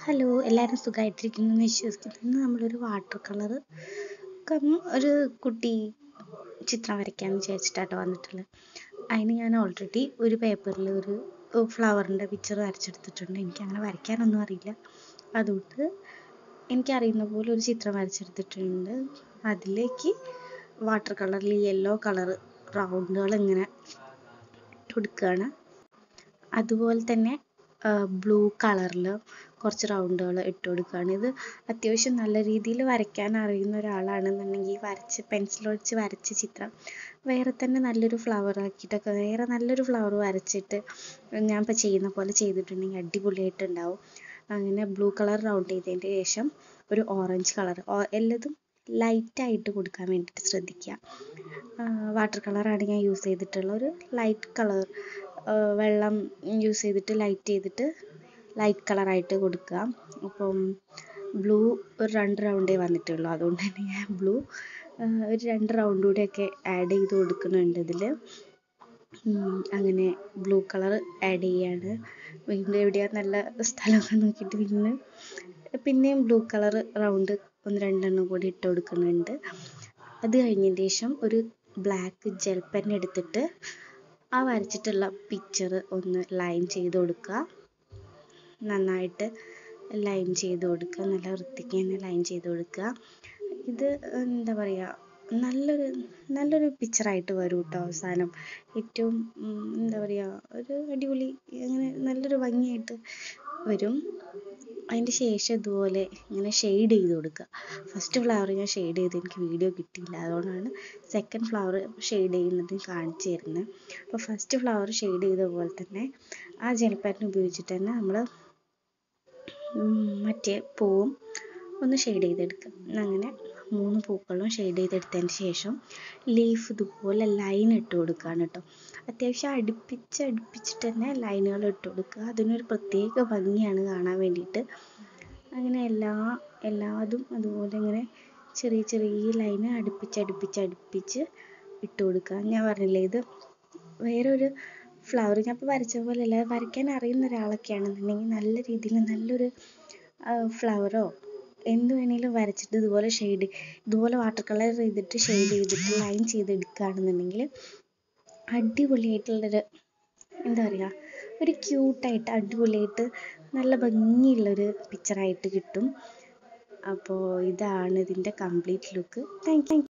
hello എല്ലാവരും സുഖമായിട്ടിരിക്കുന്നു എന്ന് വിശ്വസിക്കുന്നു ഇന്ന് നമ്മളൊരു വാട്ടർ കളർ ഒരു കുട്ടി ചിത്രം വരയ്ക്കാമെന്ന് വിചാരിച്ചിട്ടാട്ടോ വന്നിട്ടുള്ളത് അതിന് ഞാൻ ഓൾറെഡി ഒരു പേപ്പറിൽ ഒരു ഫ്ലവറിൻ്റെ പിക്ചർ വരച്ചെടുത്തിട്ടുണ്ട് എനിക്ക് അങ്ങനെ വരയ്ക്കാനൊന്നും അറിയില്ല അതുകൊണ്ട് എനിക്കറിയുന്ന പോലെ ഒരു ചിത്രം വരച്ചെടുത്തിട്ടുണ്ട് അതിലേക്ക് വാട്ടർ കളറിൽ യെല്ലോ കളർ റൗണ്ടുകൾ ഇങ്ങനെ ഇട്ട് കൊടുക്കുകയാണ് അതുപോലെ തന്നെ ബ്ലൂ കളറിൽ കുറച്ച് റൗണ്ടുകൾ ഇട്ട് കൊടുക്കുകയാണ് ഇത് അത്യാവശ്യം നല്ല രീതിയിൽ വരയ്ക്കാൻ അറിയുന്ന ഒരാളാണെന്നുണ്ടെങ്കിൽ വരച്ച് പെൻസിൽ വെച്ച് വരച്ച ചിത്രം വേറെ തന്നെ നല്ലൊരു ഫ്ലവർ ആക്കിയിട്ടൊക്കെ വേറെ നല്ലൊരു ഫ്ലവർ വരച്ചിട്ട് ഞാൻ ഇപ്പോൾ ചെയ്യുന്ന പോലെ ചെയ്തിട്ടുണ്ടെങ്കിൽ അടിപൊളിയായിട്ടുണ്ടാവും അങ്ങനെ ബ്ലൂ കളർ റൗണ്ട് ചെയ്തതിന് ശേഷം ഒരു ഓറഞ്ച് കളർ എല്ലതും ലൈറ്റായിട്ട് കൊടുക്കാൻ വേണ്ടിയിട്ട് ശ്രദ്ധിക്കുക വാട്ടർ കളറാണ് ഞാൻ യൂസ് ചെയ്തിട്ടുള്ള ഒരു ലൈറ്റ് കളർ വെള്ളം യൂസ് ചെയ്തിട്ട് ലൈറ്റ് ചെയ്തിട്ട് ലൈറ്റ് കളറായിട്ട് കൊടുക്കുക അപ്പം ബ്ലൂ ഒരു രണ്ട് റൗണ്ടേ വന്നിട്ടുള്ളൂ അതുകൊണ്ട് തന്നെ ഞാൻ ബ്ലൂ ഒരു രണ്ട് റൗണ്ട് കൂടെയൊക്കെ ആഡ് ചെയ്ത് കൊടുക്കുന്നുണ്ട് ഇതിൽ അങ്ങനെ ബ്ലൂ കളർ ആഡ് ചെയ്യാണ് വീണ്ടും എവിടെയാണ് നല്ല സ്ഥലമൊക്കെ നോക്കിയിട്ട് പിന്നെ പിന്നെയും ബ്ലൂ കളർ റൗണ്ട് ഒന്ന് രണ്ടെണ്ണം കൂടി ഇട്ട് കൊടുക്കുന്നുണ്ട് അത് കഴിഞ്ഞതിന് ശേഷം ഒരു ബ്ലാക്ക് ജെൽ പെൻ എടുത്തിട്ട് ആ വരച്ചിട്ടുള്ള പിക്ചർ ഒന്ന് ലൈൻ ചെയ്ത് കൊടുക്കുക നന്നായിട്ട് ലൈൻ ചെയ്ത് കൊടുക്കുക നല്ല വൃത്തിക്ക് തന്നെ ലൈൻ ചെയ്ത് കൊടുക്കുക ഇത് എന്താ പറയുക നല്ലൊരു നല്ലൊരു പിക്ചറായിട്ട് വരും കേട്ടോ അവസാനം ഏറ്റവും എന്താ പറയുക ഒരു അടിപൊളി അങ്ങനെ നല്ലൊരു ഭംഗിയായിട്ട് വരും അതിൻ്റെ ശേഷം ഇതുപോലെ ഇങ്ങനെ ഷെയ്ഡ് ചെയ്ത് കൊടുക്കുക ഫസ്റ്റ് ഫ്ലവർ ഞാൻ ഷെയ്ഡ് ചെയ്ത് എനിക്ക് വീഡിയോ കിട്ടിയില്ല അതുകൊണ്ടാണ് സെക്കൻഡ് ഫ്ലവർ ഷെയ്ഡ് ചെയ്യുന്നത് കാണിച്ചു തരുന്നത് അപ്പോൾ ഫസ്റ്റ് ഫ്ലവർ ഷെയ്ഡ് ചെയ്ത പോലെ തന്നെ ആ ജെൽ പെൻ ഉപയോഗിച്ചിട്ട് തന്നെ നമ്മൾ മറ്റേ പൂവും ഒന്ന് ഷെയ്ഡ് ചെയ്തെടുക്കുക അങ്ങനെ മൂന്ന് പൂക്കളും ഷെയ്ഡ് ചെയ്തെടുത്തതിന് ശേഷം ലീഫ് ഇതുപോലെ ലൈൻ ഇട്ട് കൊടുക്കുകയാണ് കേട്ടോ അത്യാവശ്യം അടുപ്പിച്ച് അടുപ്പിച്ചിട്ട് തന്നെ ലൈനുകൾ ഇട്ട് കൊടുക്കുക അതിനൊരു പ്രത്യേക ഭംഗിയാണ് കാണാൻ വേണ്ടിയിട്ട് അങ്ങനെ എല്ലാ എല്ലാതും അതുപോലെ ഇങ്ങനെ ചെറിയ ചെറിയ ലൈന് അടുപ്പിച്ച് അടുപ്പിച്ച് അടുപ്പിച്ച് ഇട്ട് കൊടുക്കുക ഞാൻ പറഞ്ഞില്ലേ ഇത് വേറൊരു ഫ്ലവർ ഞാൻ ഇപ്പോൾ വരച്ച പോലെ അല്ല വരയ്ക്കാൻ അറിയുന്ന ഒരാളൊക്കെ ആണെന്നുണ്ടെങ്കിൽ നല്ല രീതിയിൽ നല്ലൊരു ഫ്ലവറോ എന്ത് വേണേലും വരച്ചിട്ട് ഇതുപോലെ ഷെയ്ഡ് ഇതുപോലെ വാട്ടർ കളർ ചെയ്തിട്ട് ഷെയ്ഡ് ചെയ്തിട്ട് ലൈൻ ചെയ്തെടുക്കുകയാണെന്നുണ്ടെങ്കിൽ അടിപൊളിയായിട്ടുള്ളൊരു എന്താ പറയുക ഒരു ക്യൂട്ടായിട്ട് അടിപൊളിയായിട്ട് നല്ല ഭംഗിയുള്ളൊരു പിക്ചറായിട്ട് കിട്ടും അപ്പോൾ ഇതാണ് ഇതിൻ്റെ കംപ്ലീറ്റ് ലുക്ക് താങ്ക് യു